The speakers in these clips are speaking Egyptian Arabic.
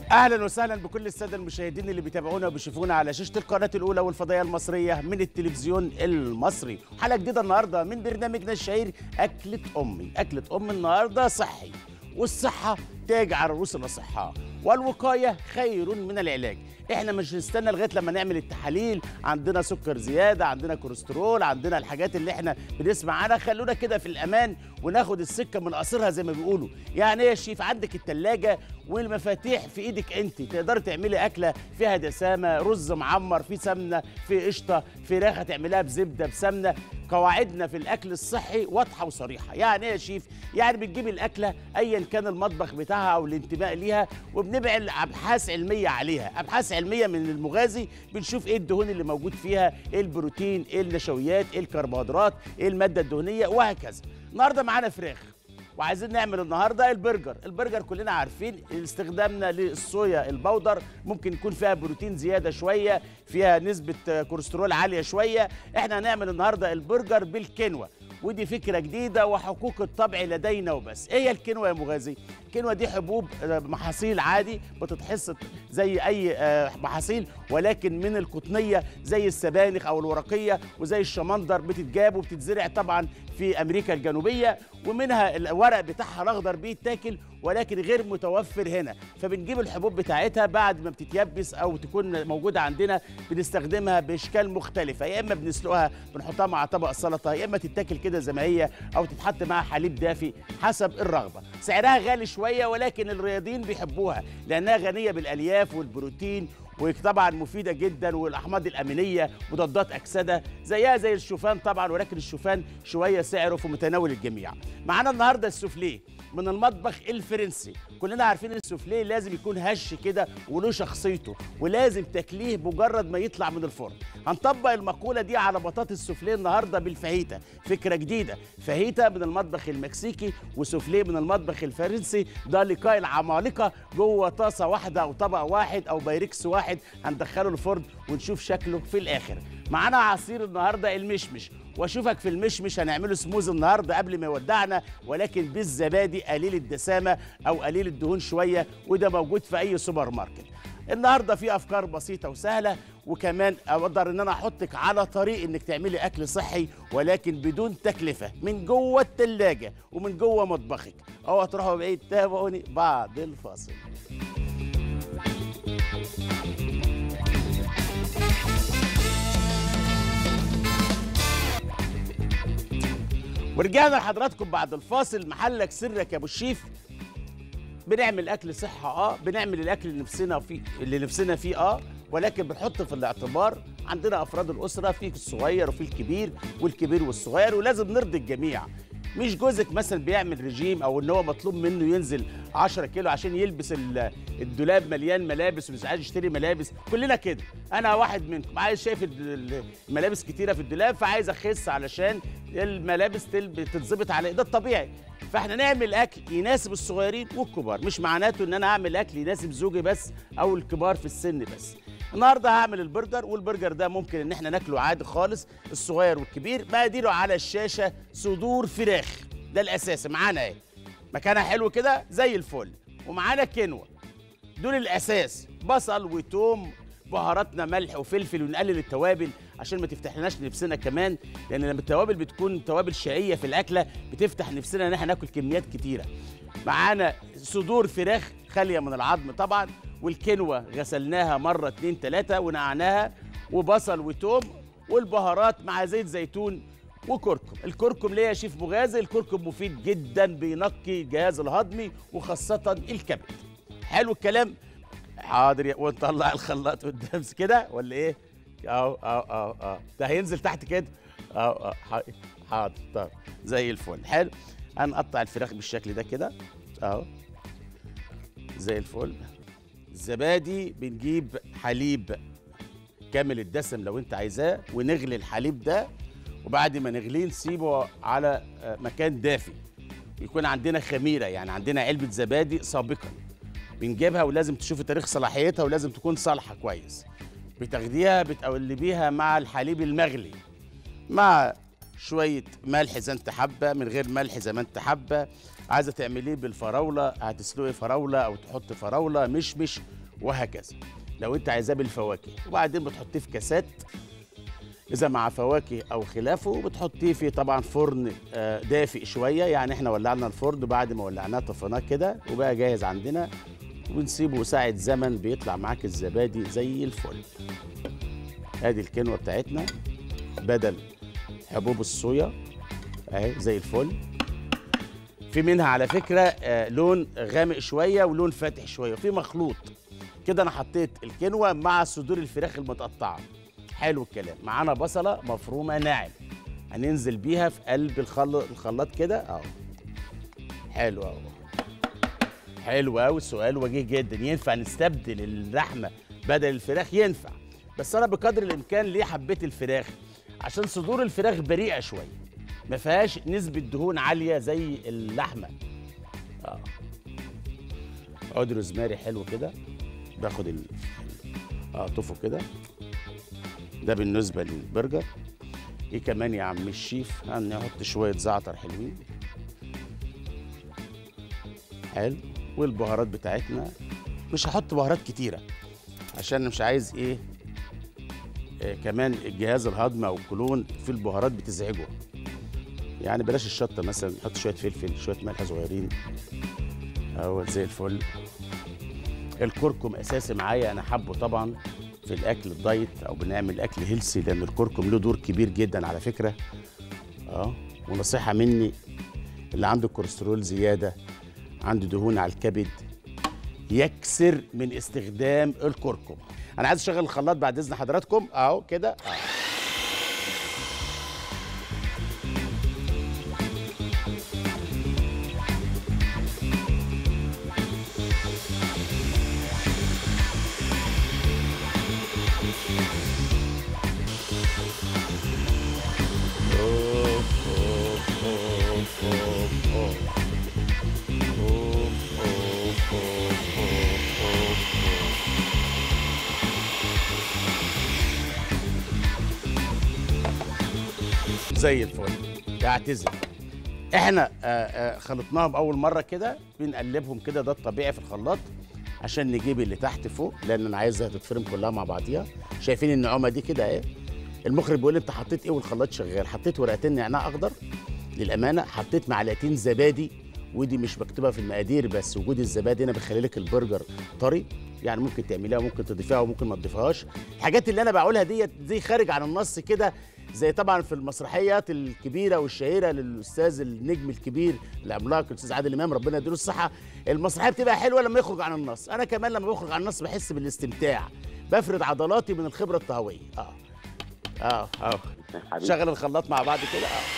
اهلا وسهلا بكل الساده المشاهدين اللي بيتابعونا وبيشوفونا على شاشه القناه الاولى والفضائيه المصريه من التلفزيون المصري حلقه جديده النهارده من برنامجنا الشهير اكله امي اكله ام النهارده صحي والصحه تاج على رؤوس الاصحاء والوقايه خير من العلاج احنا مش نستنى لغايه لما نعمل التحاليل عندنا سكر زياده عندنا كوليسترول عندنا الحاجات اللي احنا بنسمع عنها خلونا كده في الامان وناخد السكه من قصرها زي ما بيقولوا يعني ايه يا شيف عندك التلاجة والمفاتيح في ايدك انت تقدري تعملي اكله فيها دسامه رز معمر في سمنه في قشطه فراخ هتعمليها بزبده بسمنه قواعدنا في الاكل الصحي واضحه وصريحه يعني ايه يا شيف يعني بتجيب الاكله ايا كان المطبخ بتاعها او الانتماء ليها وبنبعد ابحاث علميه عليها ابحاث علميه من المغازي بنشوف ايه الدهون اللي موجود فيها ايه البروتين ايه النشويات ايه الكربوهيدرات ايه الماده الدهنيه وهكذا النهارده معانا فراخ وعايزين نعمل النهارده البرجر البرجر كلنا عارفين استخدامنا للصويا البودر ممكن يكون فيها بروتين زياده شويه فيها نسبه كوليسترول عاليه شويه احنا هنعمل النهارده البرجر بالكنوه ودي فكرة جديدة وحقوق الطبع لدينا وبس ايه هي الكنوة يا مغازي الكنوة دي حبوب محاصيل عادي بتتحص زي اي محاصيل ولكن من القطنية زي السبانخ او الورقية وزي الشمندر بتتجاب وبتتزرع طبعا في امريكا الجنوبية ومنها الورق بتاعها الاخضر بيتاكل ولكن غير متوفر هنا فبنجيب الحبوب بتاعتها بعد ما بتتيبس او تكون موجوده عندنا بنستخدمها باشكال مختلفه يا اما بنسلقها بنحطها مع طبق السلطه يا اما تتاكل كده زي ما هي او تتحط معاها حليب دافي حسب الرغبه سعرها غالي شويه ولكن الرياضيين بيحبوها لانها غنيه بالالياف والبروتين وطبعا مفيده جدا والاحماض الامينيه مضادات اكسده زيها زي الشوفان طبعا ولكن الشوفان شويه سعره في متناول الجميع معانا النهارده السوفليه من المطبخ الفرنسي كلنا عارفين السوفليه لازم يكون هش كده وله شخصيته ولازم تاكليه مجرد ما يطلع من الفرن هنطبق المقوله دي على بطاطس السوفليه النهارده بالفاهيتا فكره جديده فاهيتا من المطبخ المكسيكي وسوفليه من المطبخ الفرنسي ده لقاء العمالقه جوه طاسه واحده او طبق واحد او بايركس واحد هندخله الفرن ونشوف شكله في الاخر معانا عصير النهارده المشمش واشوفك في المشمش هنعمله سموز النهارده قبل ما يودعنا ولكن بالزبادي قليل الدسامه او قليل الدهون شويه وده موجود في اي سوبر ماركت النهارده في افكار بسيطه وسهله وكمان اقدر ان انا احطك على طريق انك تعملي اكل صحي ولكن بدون تكلفه من جوه الثلاجه ومن جوه مطبخك اوعوا تروحوا بعيد تابعوني بعد الفاصل ورجعنا لحضراتكم بعد الفاصل محلك سرك يا ابو الشيف بنعمل اكل صحه اه بنعمل الاكل اللي نفسنا فيه اللي نفسنا فيه اه ولكن بنحط في الاعتبار عندنا افراد الاسره في الصغير وفي الكبير والكبير والصغير ولازم نرضي الجميع مش جوزك مثلا بيعمل رجيم او ان هو مطلوب منه ينزل 10 كيلو عشان يلبس الدولاب مليان ملابس ومش عايز يشتري ملابس كلنا كده انا واحد منكم عايز شايف الملابس كتيره في الدولاب فعايز اخس علشان الملابس تتظبط على ده الطبيعي فاحنا نعمل اكل يناسب الصغيرين والكبار مش معناته ان انا اعمل اكل يناسب زوجي بس او الكبار في السن بس النهارده هعمل البرجر والبرجر ده ممكن ان احنا ناكله عادي خالص الصغير والكبير مقاديره على الشاشه صدور فراخ ده الاساس معانا اهي مكانها حلو كده زي الفل ومعانا كينوا دول الاساس بصل وتوم بهاراتنا ملح وفلفل ونقلل التوابل عشان ما تفتحلناش نفسنا كمان لان لما التوابل بتكون توابل شقيه في الاكله بتفتح نفسنا ان احنا ناكل كميات كتيره معانا صدور فراخ خاليه من العظم طبعا والكنوة غسلناها مرة اتنين تلاتة ونقعناها وبصل وتوم والبهارات مع زيت زيتون وكركم الكركم ليه يا شيف مغازي الكركم مفيد جدا بينقي الجهاز الهضمي وخاصة الكبد حلو الكلام حاضر ونطلع الخلاط قدام كده ولا ايه اهو اهو اهو اهو ده هينزل تحت كده اهو اهو حاضر طب زي الفل حلو هنقطع الفراخ بالشكل ده كده اهو زي الفل الزبادي بنجيب حليب كامل الدسم لو انت عايزاه ونغلي الحليب ده وبعد ما نغليه نسيبه على مكان دافي يكون عندنا خميره يعني عندنا علبه زبادي سابقا بنجيبها ولازم تشوفي تاريخ صلاحيتها ولازم تكون صالحه كويس بتاخديها بتقلبيها مع الحليب المغلي مع شويه ملح زي انت حابه من غير ملح زي ما انت حابه عايزه تعمليه بالفراوله هتسلقي فراوله او تحط فراوله مشمش وهكذا لو انت عايزاه بالفواكه وبعدين بتحطيه في كاسات اذا مع فواكه او خلافه بتحطيه في طبعا فرن آه، دافئ شويه يعني احنا ولعنا الفرن بعد ما ولعناه طفيناه كده وبقى جاهز عندنا ونسيبه ساعة زمن بيطلع معاك الزبادي زي الفل ادي الكنوة بتاعتنا بدل حبوب الصويا اهي زي الفل في منها على فكرة آه لون غامق شوية ولون فاتح شوية في مخلوط كده انا حطيت الكنوة مع صدور الفراخ المتقطعة حلو الكلام معانا بصلة مفرومة ناعم هننزل بيها في قلب الخل... الخلاط كده اهو حلو اهو حلو قوي السؤال وجيه جدا ينفع نستبدل اللحمه بدل الفراخ ينفع بس انا بقدر الامكان ليه حبيت الفراخ عشان صدور الفراخ بريئه شويه ما فيهاش نسبه دهون عاليه زي اللحمه اه عود روزماري حلو كده باخد ال... اقطفه كده ده بالنسبه للبرجر ايه كمان يا عم الشيف هنحط شويه زعتر حلوين حلو والبهارات بتاعتنا مش هحط بهارات كتيره عشان مش عايز ايه آه كمان الجهاز الهضمي او القولون في البهارات بتزعجه يعني بلاش الشطه مثلا نحط شويه فلفل شويه ملح صغيرين اهو زي الفل الكركم اساسي معايا انا حابه طبعا في الاكل الدايت او بنعمل اكل هيلسي لان الكركم له دور كبير جدا على فكره اه ونصيحه مني اللي عنده كوليسترول زياده عنده دهون على الكبد يكسر من استخدام الكركم انا عايز اشغل الخلاط بعد اذن حضراتكم اهو كده أهو. أوف، أوف، أوف، أوف، أوف. أوف، أوف، أوف، أوف، أوف، أوف. زي الفل اعتذر احنا آه، آه، خلطناهم اول مره كده بنقلبهم كده ده الطبيعي في الخلاط عشان نجيب اللي تحت فوق لان انا عايزها تتفرم كلها مع بعضيها شايفين النعومه دي كده اهي المخرج بيقول لي انت حطيت ايه والخلاط شغال حطيت ورقتين نعناع اخضر للامانه حطيت معلقتين زبادي ودي مش مكتوبه في المقادير بس وجود الزبادي هنا بيخلي لك البرجر طري يعني ممكن تعمليها وممكن تضيفيها وممكن ما تضيفهاش الحاجات اللي انا بقولها ديت دي خارج عن النص كده زي طبعا في المسرحيات الكبيره والشهيره للاستاذ النجم الكبير العملاق الاستاذ عادل امام ربنا يديله الصحه المسرحيه بتبقى حلوه لما يخرج عن النص انا كمان لما بخرج عن النص بحس بالاستمتاع بفرد عضلاتي من الخبره الطهويه اه اه اه حبيبي شغل الخلاط مع بعض كده اه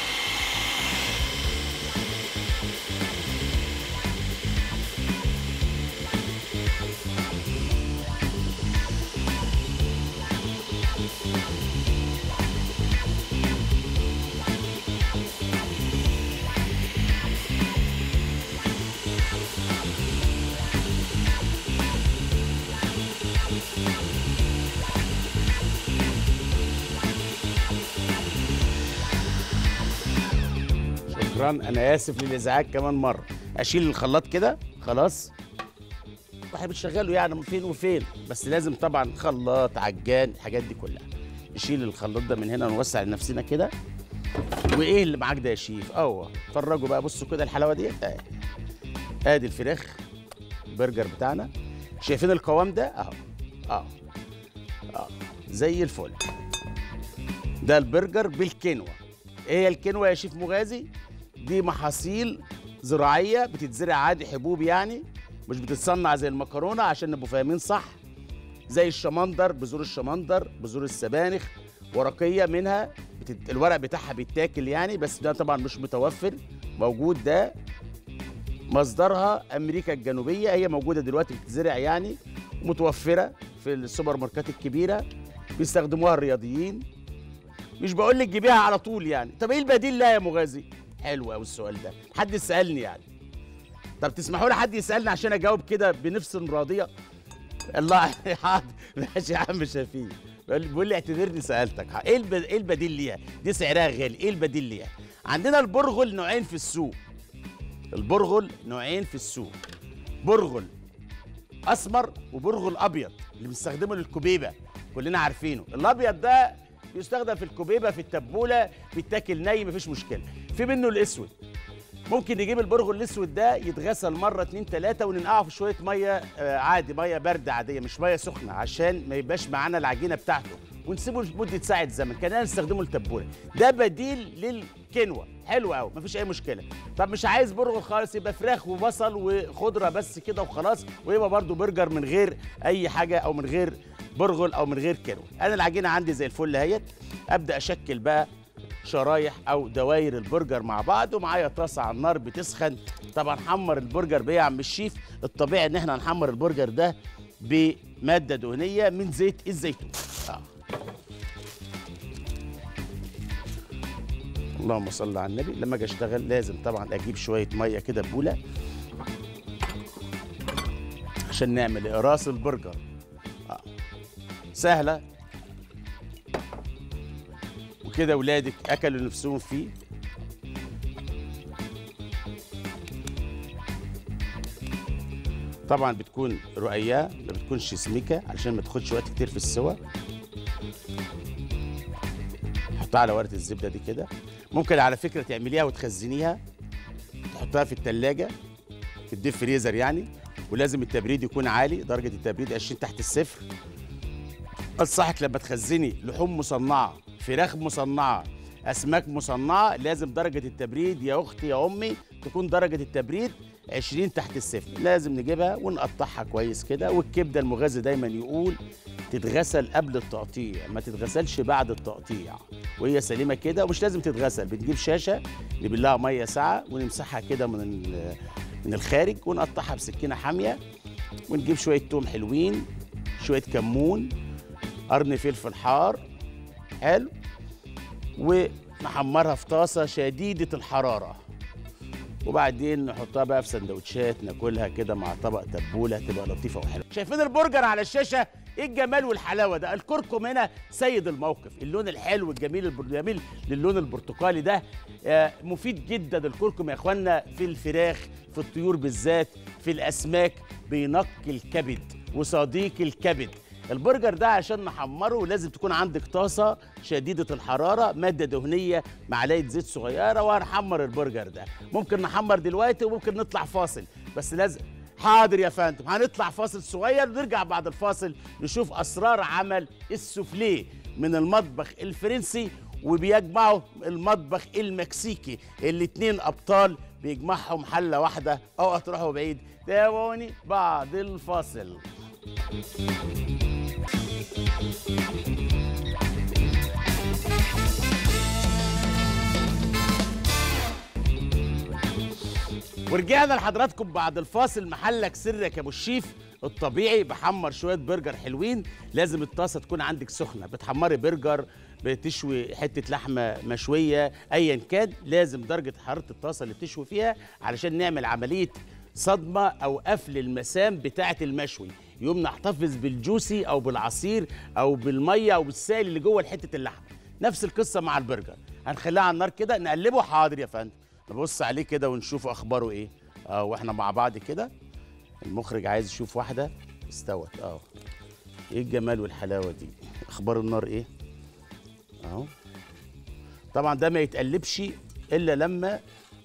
شكرا انا اسف للازعاج كمان مره اشيل الخلاط كده خلاص واحنا بنشغله يعني فين وفين بس لازم طبعا خلاط عجان الحاجات دي كلها نشيل الخلاط ده من هنا ونوسع لنفسنا كده وايه اللي معاك ده يا شيف اهو اتفرجوا بقى بصوا كده الحلاوه ديت اهي ادي الفراخ البرجر بتاعنا شايفين القوام ده اهو اهو اهو زي الفل ده البرجر بالكنوه ايه هي الكنوه يا شيف مغازي دي محاصيل زراعيه بتتزرع عادي حبوب يعني مش بتتصنع زي المكرونه عشان نبقوا فاهمين صح زي الشمندر بذور الشمندر بذور السبانخ ورقيه منها بتت... الورق بتاعها بيتاكل يعني بس ده طبعا مش متوفر موجود ده مصدرها امريكا الجنوبيه هي موجوده دلوقتي بتتزرع يعني متوفره في السوبر ماركات الكبيره بيستخدموها الرياضيين مش بقول لك جيبيها على طول يعني طب ايه البديل لها يا مغازي حلو قوي السؤال ده حد سالني يعني طب تسمحوا لي حد يسالني عشان اجاوب كده بنفس راضيه الله حاضر ماشي يا عم شفيق بيقول بيقول لي اعتبرني سالتك ايه الب... ايه البديل ليها دي سعرها غالي ايه البديل ليها عندنا البرغل نوعين في السوق البرغل نوعين في السوق برغل اسمر وبرغل ابيض اللي بنستخدمه للكبيبه كلنا عارفينه الابيض ده بيستخدم في الكبيبه في التبوله بيتاكل ني مفيش مشكله في منه الاسود ممكن نجيب البرغل الاسود ده يتغسل مره اتنين تلاته وننقعه في شويه ميه آه عادي ميه بارده عاديه مش ميه سخنه عشان ما يبقاش معانا العجينه بتاعته ونسيبه لمده ساعه زمن كاننا نستخدمه للتبوله ده بديل للكنوه حلو قوي مفيش اي مشكله طب مش عايز برغل خالص يبقى فراخ وبصل وخضره بس كده وخلاص ويبقى برده برجر من غير اي حاجه او من غير برغل او من غير كنوه انا العجينه عندي زي الفل اهيت ابدا اشكل بقى شرايح او دواير البرجر مع بعض ومعايا طاسه على النار بتسخن طبعا حمر البرجر بيه يا عم الشيف الطبيعي ان احنا نحمر البرجر ده بماده دهنيه من زيت الزيتون آه. اللهم صل على النبي لما اجي اشتغل لازم طبعا اجيب شويه ميه كده بوله عشان نعمل راس البرجر آه. سهله وكده ولادك اكلوا نفسهم فيه طبعا بتكون رقيقه ما بتكونش سميكه علشان ما تاخدش وقت كتير في السوا حطها على ورقه الزبده دي كده ممكن على فكره تعمليها وتخزنيها تحطها في التلاجة في الديب فريزر يعني ولازم التبريد يكون عالي درجه التبريد 20 تحت الصفر انصحك لما تخزني لحوم مصنعه فراخ مصنعه اسماك مصنعه لازم درجه التبريد يا اختي يا امي تكون درجه التبريد 20 تحت الصفر لازم نجيبها ونقطعها كويس كده والكبده المغذي دايما يقول تتغسل قبل التقطيع ما تتغسلش بعد التقطيع وهي سليمه كده ومش لازم تتغسل بنجيب شاشه نبلها ميه ساعه ونمسحها كده من من الخارج ونقطعها بسكينه حاميه ونجيب شويه توم حلوين شويه كمون قرن فلفل حار حلو ونحمرها في طاسه شديده الحراره وبعدين نحطها بقى في سندوتشات ناكلها كده مع طبق تبوله تبقى لطيفه وحلوه شايفين البرجر على الشاشه ايه الجمال والحلاوه ده الكركم هنا سيد الموقف اللون الحلو الجميل الجميل للون البرتقالي ده آه مفيد جدا الكركم يا اخوانا في الفراخ في الطيور بالذات في الاسماك بينقي الكبد وصديق الكبد البرجر ده عشان نحمره لازم تكون عندك طاسه شديده الحراره ماده دهنيه معلقه زيت صغيره وهنحمر البرجر ده ممكن نحمر دلوقتي وممكن نطلع فاصل بس لازم حاضر يا فندم هنطلع فاصل صغير ونرجع بعد الفاصل نشوف اسرار عمل السوفليه من المطبخ الفرنسي وبيجمعوا المطبخ المكسيكي الاتنين ابطال بيجمعهم حله واحده او هتروحوا بعيد تابعوني بعد الفاصل ورجعنا لحضراتكم بعد الفاصل محلك سرك يا ابو الشيف الطبيعي بحمر شويه برجر حلوين لازم الطاسه تكون عندك سخنه بتحمري برجر بتشوي حته لحمه مشويه ايا كان لازم درجه حراره الطاسه اللي بتشوي فيها علشان نعمل عمليه صدمه او قفل المسام بتاعه المشوي يوم نحتفظ بالجوسي او بالعصير او بالميه او بالسائل اللي جوه حته اللحمه نفس القصه مع البرجر هنخليها على النار كده نقلبه حاضر يا فندم نبص عليه كده ونشوف اخباره ايه اه واحنا مع بعض كده المخرج عايز يشوف واحده استوت اه ايه الجمال والحلاوه دي اخبار النار ايه اهو طبعا ده ما يتقلبش الا لما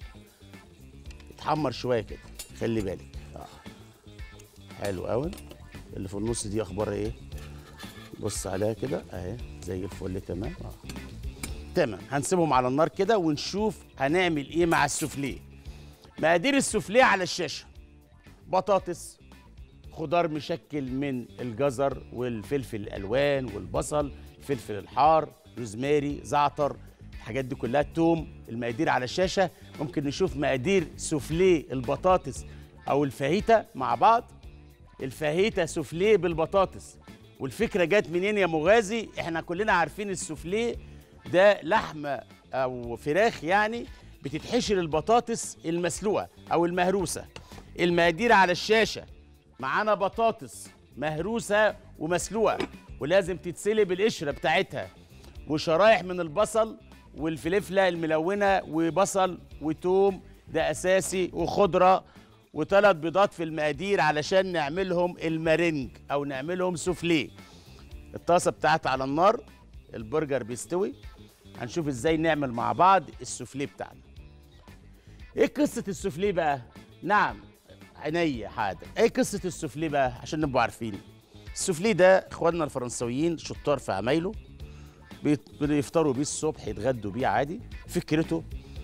يتحمر شويه كده خلي بالك اه حلو قوي اللي في النص دي اخبارها ايه بص عليها كده اهي زي الفل تمام اه تمام هنسيبهم على النار كده ونشوف هنعمل ايه مع السوفليه مقادير السوفليه على الشاشه بطاطس خضار مشكل من الجزر والفلفل الالوان والبصل الفلفل الحار روزماري زعتر الحاجات دي كلها توم المقادير على الشاشه ممكن نشوف مقادير سوفليه البطاطس او الفاهيتا مع بعض الفاهيتا سوفليه بالبطاطس والفكره جت منين يا مغازي احنا كلنا عارفين السوفليه ده لحمه او فراخ يعني بتتحشر البطاطس المسلوقه او المهروسه المقادير على الشاشه معانا بطاطس مهروسه ومسلوقه ولازم تتسلق بالقشره بتاعتها وشرايح من البصل والفلفله الملونه وبصل وتوم ده اساسي وخضره وثلاث بيضات في المقادير علشان نعملهم المارينج او نعملهم سوفليه الطاسه بتاعتي على النار البرجر بيستوي هنشوف ازاي نعمل مع بعض السوفليه بتاعنا ايه قصه السوفليه بقى نعم عينيا حاضر ايه قصه السوفليه بقى عشان نبقوا عارفين السوفليه ده اخواننا الفرنسويين شطار في عمايله بيت- بيفطروا بيه الصبح يتغدوا بيه عادي فكرته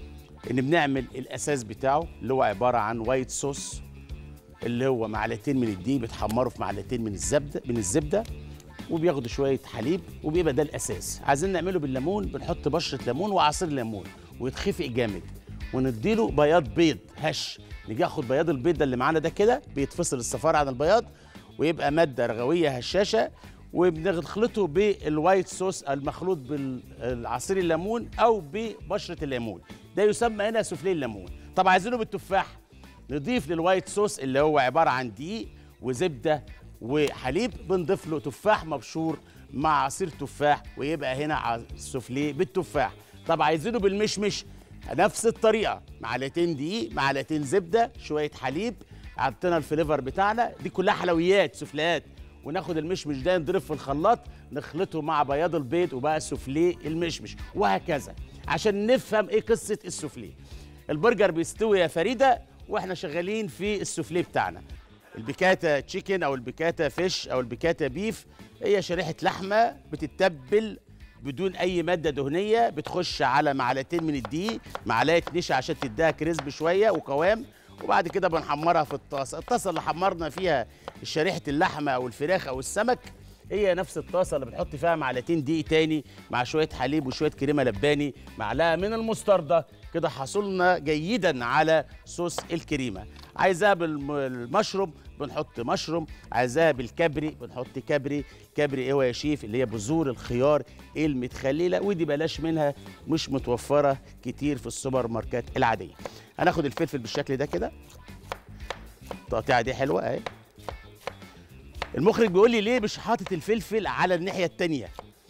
ان بنعمل الاساس بتاعه اللي هو عباره عن وايت صوص اللي هو معلقتين من الدقيق بيتحمروا في معلقتين من الزبده من الزبده وبياخدوا شويه حليب وبيبقى ده الاساس عايزين نعمله بالليمون بنحط بشره ليمون وعصير ليمون ويتخفق جامد ونديله بياض بيض هش نيجي ناخد بياض البيض ده اللي معانا ده كده بيتفصل الصفار عن البياض ويبقى ماده رغويه هشاشه وبنخلطه بالوايت صوص المخلوط بالعصير الليمون او ببشره الليمون ده يسمى هنا سوفليه الليمون طب عايزينه بالتفاح نضيف للوايت صوص اللي هو عباره عن دقيق وزبده وحليب بنضيف له تفاح مبشور مع عصير تفاح ويبقى هنا ع- سوفليه بالتفاح طب عايزينه بالمشمش نفس الطريقه معلقتين دقيق معلقتين زبده شويه حليب عطينا الفليفر بتاعنا دي كلها حلويات سوفليات وناخد المشمش ده نضرب في الخلاط نخلطه مع بياض البيض وبقى سوفليه المشمش وهكذا عشان نفهم ايه قصه السوفليه البرجر بيستوي يا فريده واحنا شغالين في السوفليه بتاعنا البيكاتا تشيكن او البيكاتا فيش او البيكاتا بيف هي شريحه لحمه بتتبل بدون اي ماده دهنيه بتخش على معلقتين من الدقيق معلقه نشا عشان تديها كريسب شويه وقوام وبعد كده بنحمرها في الطاسه الطاسه اللي حمرنا فيها شريحه اللحمه او الفراخ او السمك هي نفس الطاسه اللي بنحط فيها معلقتين دقيق تاني مع شويه حليب وشويه كريمه لباني معلقه من المستردة كده حصلنا جيدا على صوص الكريمه عايزاها بالمشروم بنحط مشروم عايزاها بالكبري بنحط كبري كبري ايه يا شيف اللي هي بذور الخيار المتخلله ودي بلاش منها مش متوفره كتير في السوبر ماركت العاديه هناخد الفلفل بالشكل ده كده التقطيعه دي حلوه اهي المخرج بيقول لي ليه مش حاطط الفلفل على الناحيه التانية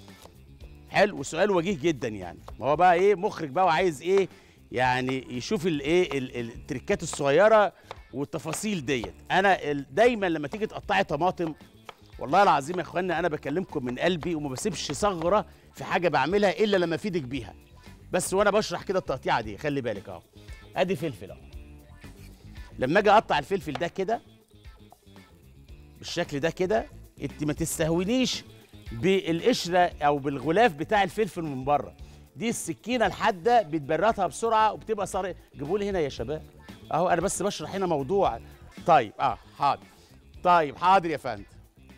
حلو وسؤال وجيه جدا يعني ما هو بقى ايه مخرج بقى وعايز ايه يعني يشوف الايه ال- ال- التركات الصغيره والتفاصيل ديت انا ال- دايما لما تيجي تقطعي طماطم والله العظيم يا اخوانا انا بكلمكم من قلبي وما بسيبش ثغره في حاجه بعملها الا لما افيدك بيها بس وانا بشرح كده التقطيعه دي خلي بالك اهو ادي فلفل اهو لما اجي اقطع الفلفل ده كده بالشكل ده كده انت ما تستهونيش بالقشره او بالغلاف بتاع الفلفل من بره دي السكينه الحاده بتبرتها بسرعه وبتبقى صار جيبوا لي هنا يا شباب اهو انا بس بشرح هنا موضوع طيب اه حاضر طيب حاضر يا فندم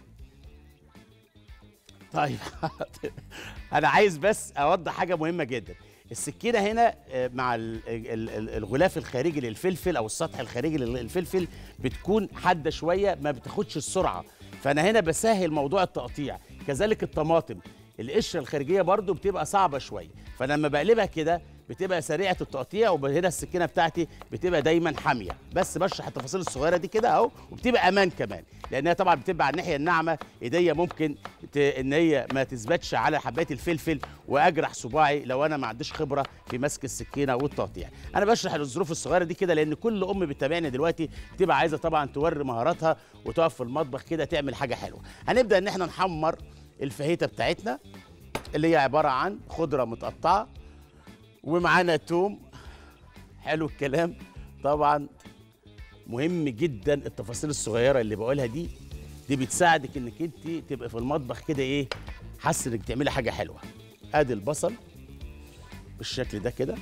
طيب حاضر. انا عايز بس اوضح حاجه مهمه جدا السكينه هنا آه، مع ال- ال- ال- الغلاف الخارجي للفلفل او السطح الخارجي للفلفل بتكون حاده شويه ما بتاخدش السرعه فانا هنا بسهل موضوع التقطيع كذلك الطماطم القشره الخارجيه برضو بتبقى صعبه شويه فانا لما بقلبها كده بتبقى سريعه التقطيع وهنا السكينه بتاعتي بتبقى دايما حاميه بس بشرح التفاصيل الصغيره دي كده اهو وبتبقى امان كمان لانها طبعا بتبقى على الناحيه الناعمه ايديا ممكن ت... ان هي ما تثبتش على حبايه الفلفل واجرح صباعي لو انا ما عنديش خبره في مسك السكينه والتقطيع انا بشرح الظروف الصغيره دي كده لان كل ام بتتابعني دلوقتي بتبقى عايزه طبعا توري مهاراتها وتقف في المطبخ كده تعمل حاجه حلوه هنبدا ان احنا نحمر الفاهيتا بتاعتنا اللي هي عباره عن خضره متقطعه ومعانا توم حلو الكلام طبعا مهم جدا التفاصيل الصغيره اللي بقولها دي دي بتساعدك انك انت تبقى في المطبخ كده ايه حاسه انك تعملي حاجه حلوه ادي البصل بالشكل ده كده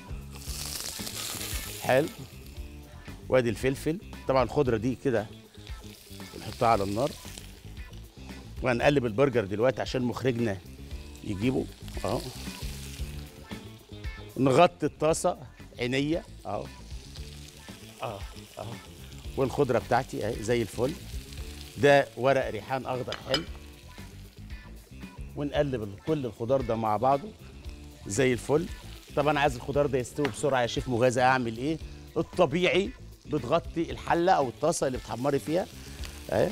حلو وادي الفلفل طبعا الخضره دي كده نحطها على النار وهنقلب البرجر دلوقتي عشان مخرجنا يجيبه اهو نغطي الطاسه عينيا اهو اه اهو والخضره بتاعتي اهي زي الفل ده ورق ريحان اخضر حلو ونقلب ال- كل الخضار ده مع بعضه زي الفل طب انا عايز الخضار ده يستوي بسرعه يا شيف مغازي اعمل ايه الطبيعي بتغطي الحله او الطاسه اللي بتحمري فيها اهي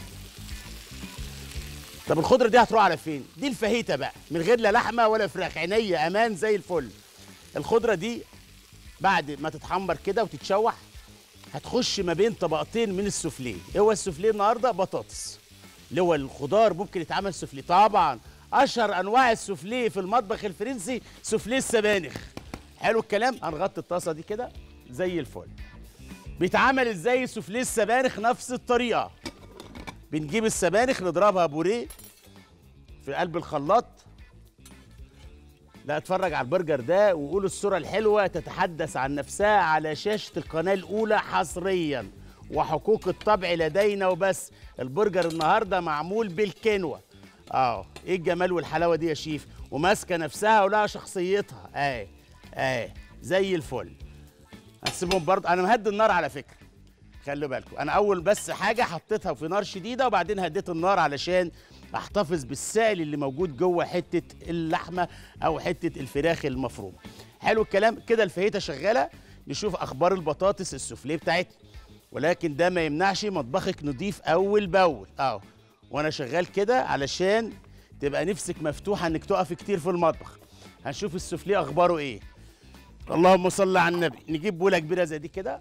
طب الخضره دي هتروح على فين دي الفاهيتا بقى من غير لا لحمه ولا فراخ عينيا امان زي الفل الخضره دي بعد ما تتحمر كده وتتشوح هتخش ما بين طبقتين من السوفليه إيه هو السوفليه النهارده بطاطس اللي هو الخضار ممكن يتعمل سوفليه طبعا اشهر انواع السوفليه في المطبخ الفرنسي سوفليه السبانخ حلو الكلام هنغطي الطاسه دي كده زي الفل بيتعمل ازاي سوفليه السبانخ نفس الطريقه بنجيب السبانخ نضربها بوريه في قلب الخلاط لا اتفرج على البرجر ده وقول الصورة الحلوة تتحدث عن نفسها على شاشة القناة الأولى حصريا وحقوق الطبع لدينا وبس البرجر النهاردة معمول بالكنوة اه ايه الجمال والحلاوة دي يا شيف وماسكة نفسها ولها شخصيتها اه اه زي الفل هنسيبهم برضه انا مهدي النار على فكرة خلوا بالكم انا اول بس حاجة حطيتها في نار شديدة وبعدين هديت النار علشان احتفظ بالسائل اللي موجود جوه حته اللحمه او حته الفراخ المفرومه حلو الكلام كده الفاهيتا شغاله نشوف اخبار البطاطس السوفليه بتاعتنا ولكن ده ما يمنعش مطبخك نضيف اول باول اه وانا شغال كده علشان تبقى نفسك مفتوحه انك تقف كتير في المطبخ هنشوف السوفليه اخباره ايه اللهم صل على النبي نجيب بوله كبيره زي دي كده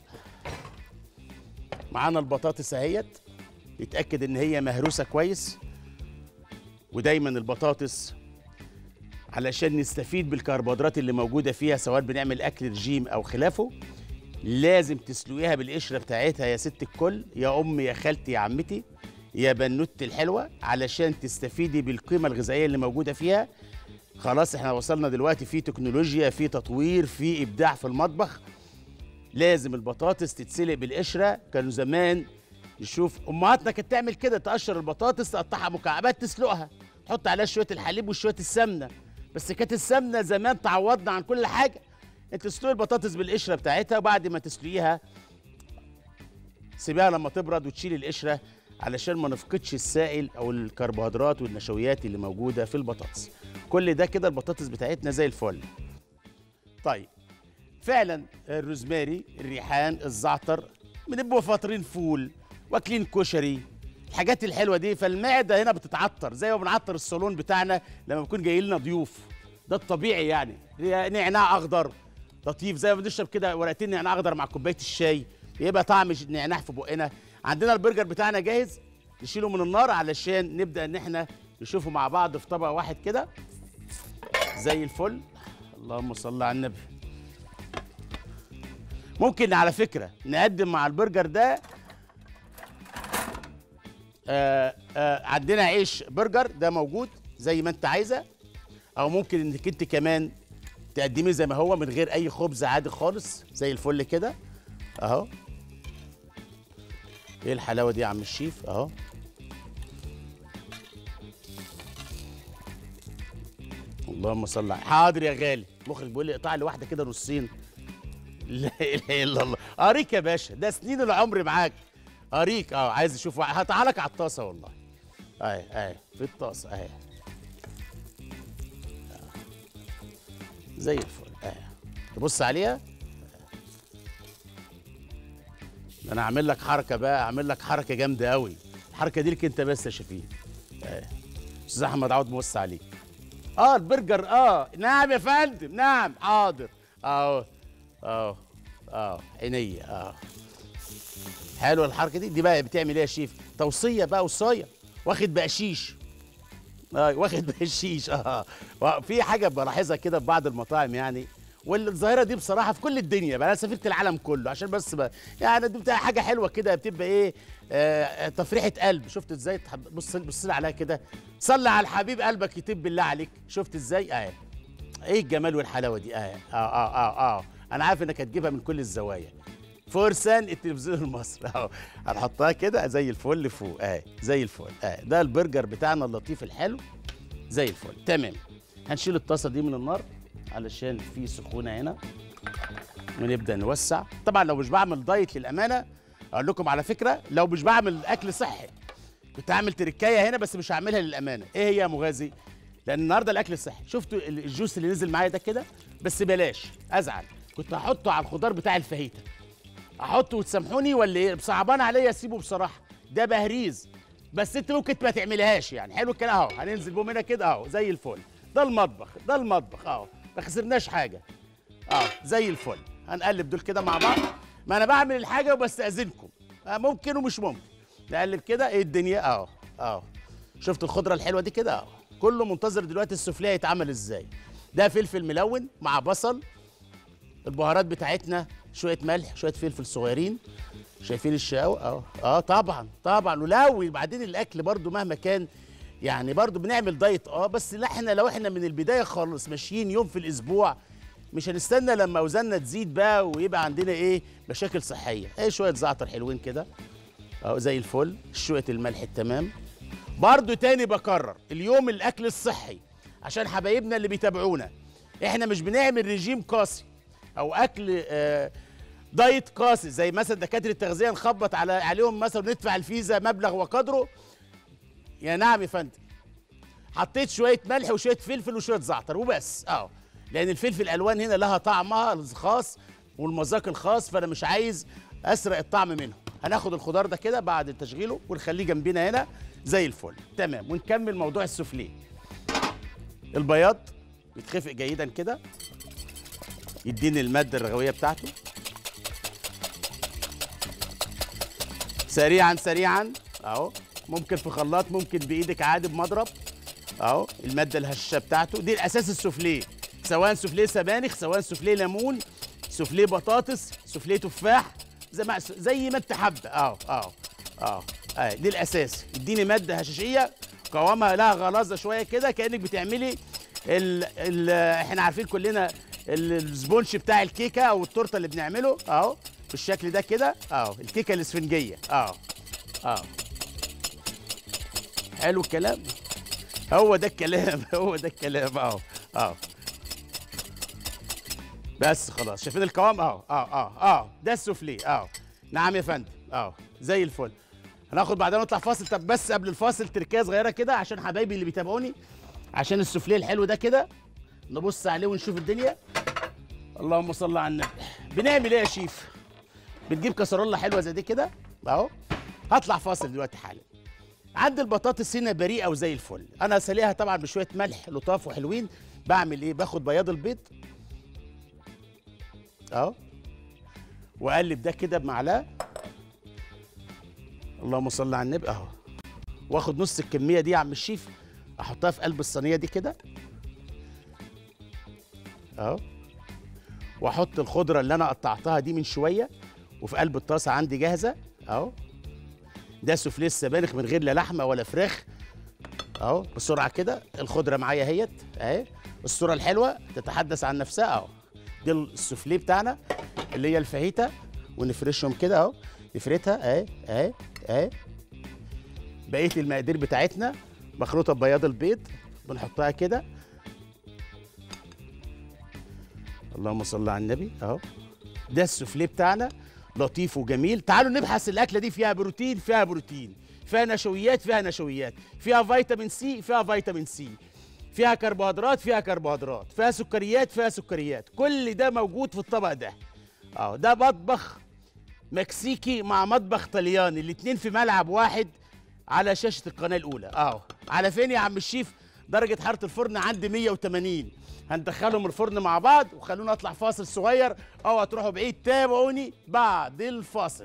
معانا البطاطس اهيت نتاكد ان هي مهروسه كويس ودايما البطاطس علشان نستفيد بالكربوهيدرات اللي موجوده فيها سواء بنعمل اكل رجيم او خلافه لازم تسلقيها بالقشره بتاعتها يا ست الكل يا امي يا خالتي يا عمتي يا بنوتي الحلوه علشان تستفيدي بالقيمه الغذائيه اللي موجوده فيها خلاص احنا وصلنا دلوقتي في تكنولوجيا في تطوير في ابداع في المطبخ لازم البطاطس تتسلق بالقشره كانوا زمان نشوف امهاتنا كانت تعمل كده تقشر البطاطس تقطعها مكعبات تسلقها تحط عليها شويه الحليب وشويه السمنه بس كانت السمنه زمان تعوضنا عن كل حاجه انت تسلقي البطاطس بالقشره بتاعتها وبعد ما تسلقيها سيبيها لما تبرد وتشيل القشره علشان ما نفقدش السائل او الكربوهيدرات والنشويات اللي موجوده في البطاطس كل ده كده البطاطس بتاعتنا زي الفل طيب فعلا الروزماري الريحان الزعتر بنبقوا فاطرين فول واكلين كشري الحاجات الحلوه دي فالمعده هنا بتتعطر زي ما بنعطر الصالون بتاعنا لما بيكون جاي لنا ضيوف ده الطبيعي يعني نعناع اخضر لطيف زي ما بنشرب كده ورقتين نعناع اخضر مع كوبايه الشاي يبقى طعم النعناع في بقنا عندنا البرجر بتاعنا جاهز نشيله من النار علشان نبدا ان احنا نشوفه مع بعض في طبق واحد كده زي الفل اللهم صل على النبي ممكن على فكره نقدم مع البرجر ده آه آه عندنا عيش برجر ده موجود زي ما انت عايزه او ممكن انك انت كمان تقدميه زي ما هو من غير اي خبز عادي خالص زي الفل كده اهو ايه الحلاوه دي يا عم الشيف اهو اللهم صل على حاضر يا غالي المخرج بيقول لي اقطع لي واحده كده نصين لا اله الا الله اريك يا باشا ده سنين العمر معاك اريك اه عايز اشوف هتعالك على الطاسه والله اهي اهي في الطاسه اهي زي الفل اهي تبص عليها ده انا اعمل لك حركه بقى اعمل لك حركه جامده قوي الحركه دي لك انت بس يا شفيق اهي استاذ احمد عوض موسى عليك اه البرجر اه نعم يا فندم نعم حاضر اهو اهو اه عينيا اه حلوه الحركه دي دي بقى بتعمل ايه يا شيف توصيه بقى وصايه واخد بقشيش اه واخد بقشيش اه في حاجه بلاحظها كده في بعض المطاعم يعني والظاهره دي بصراحه في كل الدنيا بقى انا سافرت العالم كله عشان بس بقى يعني دي بتبقى حاجه حلوه كده بتبقى ايه آه تفريحه قلب شفت ازاي بص بص لي عليها كده صلي على الحبيب قلبك يتب بالله عليك شفت ازاي اه ايه الجمال والحلاوه دي اه اه اه اه, آه. انا عارف انك هتجيبها من كل الزوايا فرسان التلفزيون المصري اهو هنحطها كده زي الفل فوق اهي زي الفل اهي ده البرجر بتاعنا اللطيف الحلو زي الفل تمام هنشيل الطاسه دي من النار علشان في سخونه هنا ونبدا نوسع طبعا لو مش بعمل دايت للامانه اقول لكم على فكره لو مش بعمل اكل صحي كنت هعمل تركايه هنا بس مش هعملها للامانه ايه هي يا مغازي لان النهارده الاكل الصحي شفتوا الجوس اللي نزل معايا ده كده بس بلاش ازعل كنت هحطه على الخضار بتاع الفاهيتا احطه وتسامحوني ولا ايه صعبان عليا اسيبه بصراحه ده بهريز بس انت ممكن ما تعملهاش يعني حلو الكلام اهو هننزل بهم هنا كده اهو زي الفل ده المطبخ ده المطبخ اهو ما خسرناش حاجه اه زي الفل هنقلب دول كده مع بعض ما انا بعمل الحاجه وبستاذنكم آه ممكن ومش ممكن نقلب كده ايه الدنيا اهو اهو شفت الخضره الحلوه دي كده اهو كله منتظر دلوقتي السوفليه هيتعمل ازاي ده فلفل ملون مع بصل البهارات بتاعتنا شويه ملح شويه فلفل صغيرين شايفين الشقاوة اه اه طبعا طبعا ولو بعدين الاكل برضو مهما كان يعني برضو بنعمل دايت اه بس لا احنا لو احنا من البدايه خالص ماشيين يوم في الاسبوع مش هنستنى لما اوزاننا تزيد بقى ويبقى عندنا ايه مشاكل صحيه ايه شويه زعتر حلوين كده اهو زي الفل شويه الملح التمام برضو تاني بكرر اليوم الاكل الصحي عشان حبايبنا اللي بيتابعونا احنا مش بنعمل رجيم قاسي او اكل آه دايت قاسي زي مثلا دكاتره التغذيه نخبط على عليهم مثلا ندفع الفيزا مبلغ وقدره يا نعم يا فندم حطيت شويه ملح وشويه فلفل وشويه زعتر وبس اه لان الفلفل الالوان هنا لها طعمها الخاص والمذاق الخاص فانا مش عايز اسرق الطعم منه هناخد الخضار ده كده بعد تشغيله ونخليه جنبنا هنا زي الفل تمام ونكمل موضوع السوفليه البياض يتخفق جيدا كده يديني الماده الرغويه بتاعته سريعا سريعا اهو ممكن في خلاط ممكن بايدك عادي بمضرب اهو الماده الهشه بتاعته دي الاساس السوفليه سواء سوفليه سبانخ سواء سوفليه ليمون سوفليه بطاطس سوفليه تفاح زي ما زي ما انت حابه اهو اهو اهو اهي دي الاساس اديني ماده هشاشيه قوامها لها غلاظه شويه كده كانك بتعملي ال ال احنا عارفين كلنا السبونش بتاع الكيكه او التورته اللي بنعمله اهو بالشكل ده كده اهو الكيكه الاسفنجيه اهو اهو حلو الكلام هو ده الكلام هو ده الكلام اهو اهو بس خلاص شايفين القوام اهو اهو اهو اهو ده السوفليه اهو نعم يا فندم اهو زي الفل هناخد بعدين نطلع فاصل طب بس قبل الفاصل تركيه صغيره كده عشان حبايبي اللي بيتابعوني عشان السوفليه الحلو ده كده نبص عليه ونشوف الدنيا اللهم صل على النبي بنعمل ايه يا شيف بنجيب كسرولة حلوه زي دي كده اهو هطلع فاصل دلوقتي حالا عندي البطاطس هنا بريئه وزي الفل انا سليها طبعا بشويه ملح لطاف وحلوين بعمل ايه باخد بياض البيض اهو واقلب ده كده بمعلقه اللهم صل على النبي اهو واخد نص الكميه دي يا عم الشيف احطها في قلب الصينيه دي كده اهو واحط الخضره اللي انا قطعتها دي من شويه وفي قلب الطاسه عندي جاهزه اهو ده سوفليه السبانخ من غير لا لحمه ولا فراخ اهو بسرعه كده الخضره معايا اهيت اهي الصوره الحلوه تتحدث عن نفسها اهو دي السوفليه بتاعنا اللي هي الفاهيتا ونفرشهم كده اهو نفردها اهي اهي اهي بقيه المقادير بتاعتنا مخلوطه ببياض البيض بنحطها كده اللهم صل على النبي اهو ده السوفليه بتاعنا لطيف وجميل تعالوا نبحث الاكله دي فيها بروتين فيها بروتين فيها نشويات فيها نشويات فيها فيتامين سي فيها فيتامين سي فيها كربوهيدرات فيها كربوهيدرات فيها سكريات فيها سكريات كل ده موجود في الطبق ده اهو ده مطبخ مكسيكي مع مطبخ طلياني الاتنين في ملعب واحد على شاشة القناة الأولى اهو على فين يا عم الشيف درجة حرارة الفرن عندي 180 هندخلهم الفرن مع بعض وخلونا اطلع فاصل صغير او هتروحوا بعيد تابعوني بعد الفاصل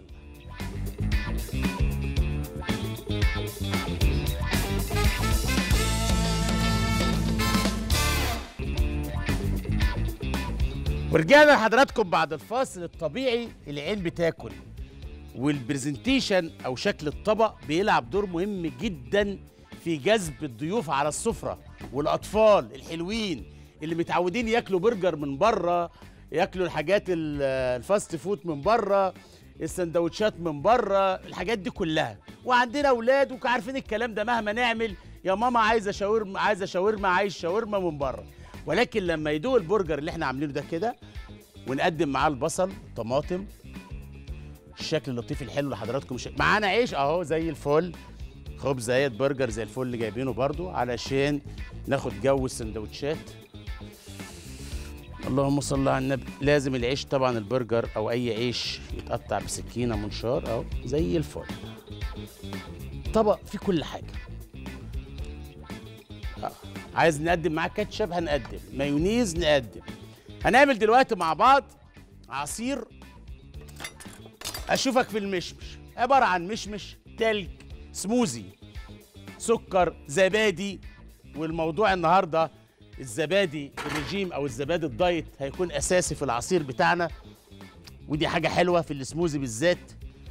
ورجعنا لحضراتكم بعد الفاصل الطبيعي العين بتاكل والبرزنتيشن او شكل الطبق بيلعب دور مهم جدا في جذب الضيوف على السفره والاطفال الحلوين اللي متعودين ياكلوا برجر من بره ياكلوا الحاجات ال- الفاست فود من بره السندوتشات من بره الحاجات دي كلها وعندنا اولاد وعارفين الكلام ده مهما نعمل يا ماما عايزه شاورما عايزه شاورما عايز شاورما من بره ولكن لما يدوق البرجر اللي احنا عاملينه ده كده ونقدم معاه البصل طماطم الشكل اللطيف الحلو اللي حضراتكم شا... معانا عيش اهو زي الفل خبز زيت برجر زي الفل اللي جايبينه برضو علشان ناخد جو السندوتشات اللهم صل على النبي لازم العيش طبعا البرجر او اي عيش يتقطع بسكينه منشار اهو زي الفل طبق فيه كل حاجه آه. عايز نقدم معاه كاتشب هنقدم مايونيز نقدم هنعمل دلوقتي مع بعض عصير اشوفك في المشمش عباره عن مشمش تلج سموزي سكر زبادي والموضوع النهارده الزبادي الرجيم او الزبادي الدايت هيكون اساسي في العصير بتاعنا ودي حاجه حلوه في السموزي بالذات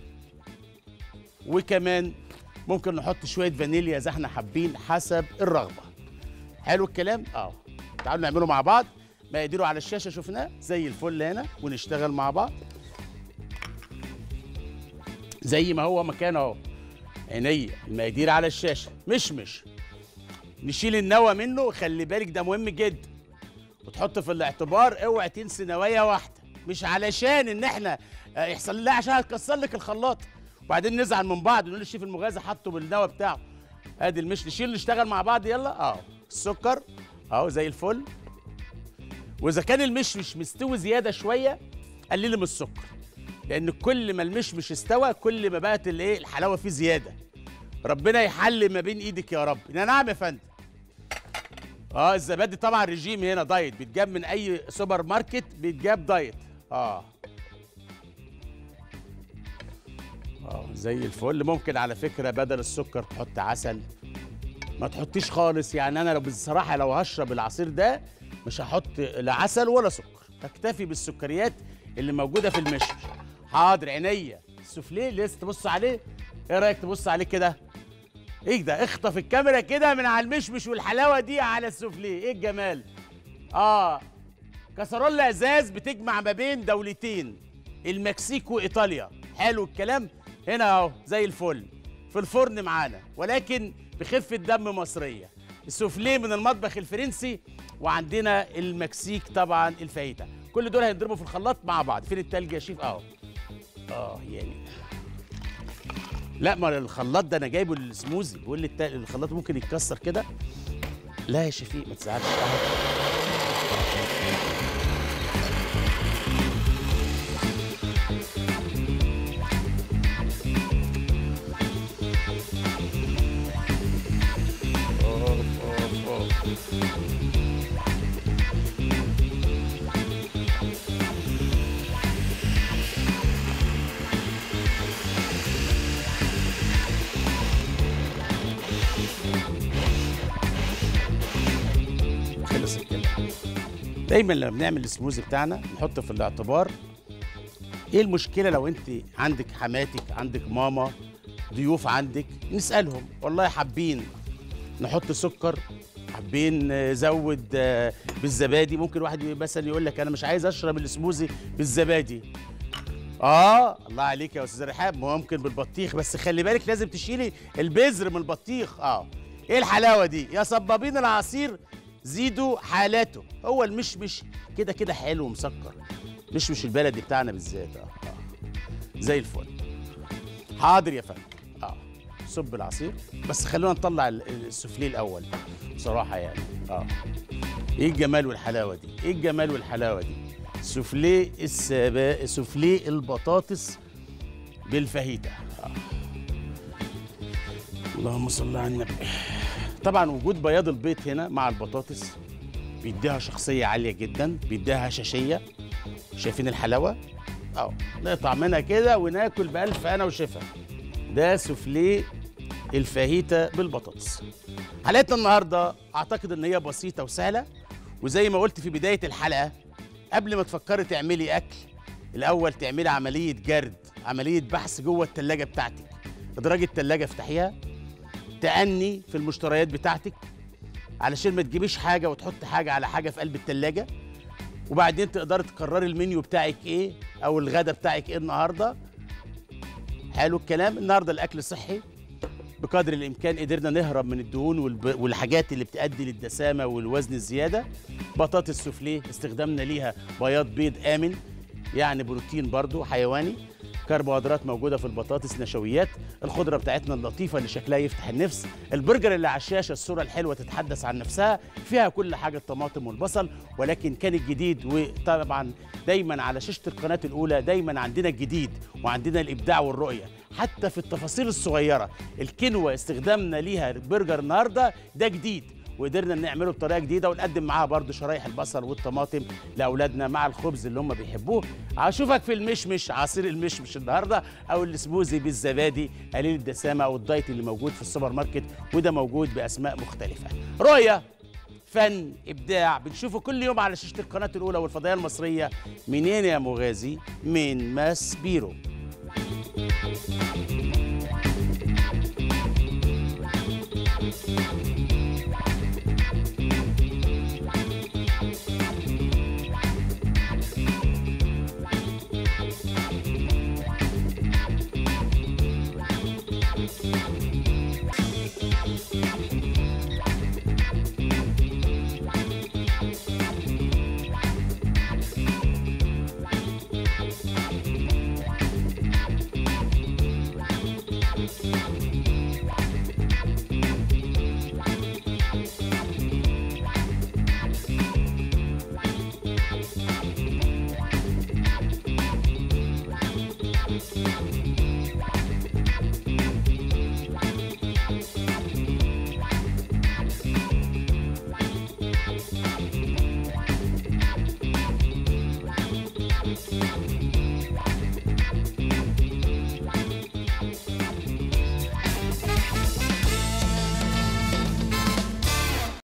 وكمان ممكن نحط شويه فانيليا اذا احنا حابين حسب الرغبه حلو الكلام اه تعالوا نعمله مع بعض مقاديره على الشاشه شفناه زي الفل هنا ونشتغل مع بعض زي ما هو مكان اهو عينيا المقادير على الشاشه مش مش نشيل النوى منه خلي بالك ده مهم جدا وتحط في الاعتبار اوعى تنسي نوايا واحده مش علشان ان احنا آه، يحصل لا عشان هتكسر لك الخلاط وبعدين نزعل من بعض ونقول الشيف المغازي حطه بالنوى بتاعه ادي المش نشيل نشتغل مع بعض يلا اه السكر اهو زي الفل واذا كان المشمش مستوي زياده شويه قللي من السكر لان كل ما المشمش استوى كل ما بقت الايه الحلاوه فيه زياده ربنا يحل ما بين ايدك يا رب يا نعم يا فندم اه الزبادي طبعا رجيم هنا دايت بيتجاب من اي سوبر ماركت بيتجاب دايت اه اه زي الفل ممكن على فكره بدل السكر تحط عسل ما تحطيش خالص يعني انا لو بصراحه لو هشرب العصير ده مش هحط لا عسل ولا سكر اكتفي بالسكريات اللي موجوده في المشمش حاضر عينيا السوفليه لسه تبص عليه ايه رايك تبص عليه كده ايه ده اخطف الكاميرا كده من على المشمش والحلاوه دي على السوفليه ايه الجمال اه كسرولة ازاز بتجمع ما بين دولتين المكسيك وايطاليا حلو الكلام هنا اهو زي الفل في الفرن معانا ولكن بخفه دم مصريه السوفليه من المطبخ الفرنسي وعندنا المكسيك طبعا الفاهيتا كل دول هيضربوا في الخلاط مع بعض فين التلج يا شيف اهو اه يعني لا ما الخلاط ده انا جايبه للسموزي بيقول لي الت- الخلاط ممكن يتكسر كده لا يا شفيق ما تزعلش أهو. أوف، أوف، أوف. خلص الكلام دايما لما بنعمل السموزي بتاعنا نحط في الاعتبار ايه المشكله لو انت عندك حماتك عندك ماما ضيوف عندك نسالهم والله حابين نحط سكر حابين نزود آه، بالزبادي ممكن واحد مثلا يقول لك انا مش عايز اشرب السموزي بالزبادي اه الله عليك يا استاذ رحاب ممكن بالبطيخ بس خلي بالك لازم تشيلي البذر من البطيخ اه ايه الحلاوه دي يا صبابين العصير زيدوا حالاته هو المشمش كده كده حلو ومسكر مشمش البلدي بتاعنا بالذات اه, آه. زي الفل حاضر يا فندم اه صب العصير بس خلونا نطلع ال- السوفليه الاول بصراحه يعني اه ايه الجمال والحلاوه دي ايه الجمال والحلاوه دي سوفليه السبا سوفليه البطاطس بالفاهيتا آه. اللهم صل على النبي طبعا وجود بياض البيض هنا مع البطاطس بيديها شخصيه عاليه جدا بيديها هشاشيه شايفين الحلاوه اه نقطع منها كده وناكل بالف انا وشفا ده سوفليه الفاهيتا بالبطاطس حلقتنا النهارده اعتقد ان هي بسيطه وسهله وزي ما قلت في بدايه الحلقه قبل ما تفكري تعملي اكل الاول تعملي عمليه جرد عمليه بحث جوه التلاجة بتاعتك ادراج التلاجة افتحيها تأني في المشتريات بتاعتك علشان ما تجيبيش حاجه وتحط حاجه على حاجه في قلب التلاجة وبعدين تقدري تقرري المنيو بتاعك ايه او الغدا بتاعك ايه النهارده حلو الكلام النهارده الاكل صحي بقدر الامكان قدرنا نهرب من الدهون والب... والحاجات اللي بتؤدي للدسامه والوزن الزياده بطاطس سوفليه استخدامنا ليها بياض بيض امن يعني بروتين برضو حيواني كربوهيدرات موجوده في البطاطس نشويات الخضره بتاعتنا اللطيفه اللي شكلها يفتح النفس البرجر اللي على الشاشه الصوره الحلوه تتحدث عن نفسها فيها كل حاجه الطماطم والبصل ولكن كان الجديد وطبعا دايما على شاشه القناه الاولى دايما عندنا الجديد وعندنا الابداع والرؤيه حتى في التفاصيل الصغيره الكنوه استخدامنا ليها برجر النهارده ده جديد وقدرنا نعمله بطريقه جديده ونقدم معاها برضو شرايح البصل والطماطم لاولادنا مع الخبز اللي هم بيحبوه هشوفك في المشمش عصير المشمش النهارده او السموزي بالزبادي قليل الدسامه او الدايت اللي موجود في السوبر ماركت وده موجود باسماء مختلفه رؤيه فن ابداع بنشوفه كل يوم على شاشه القناه الاولى والفضائيه المصريه منين يا مغازي من ماس بيرو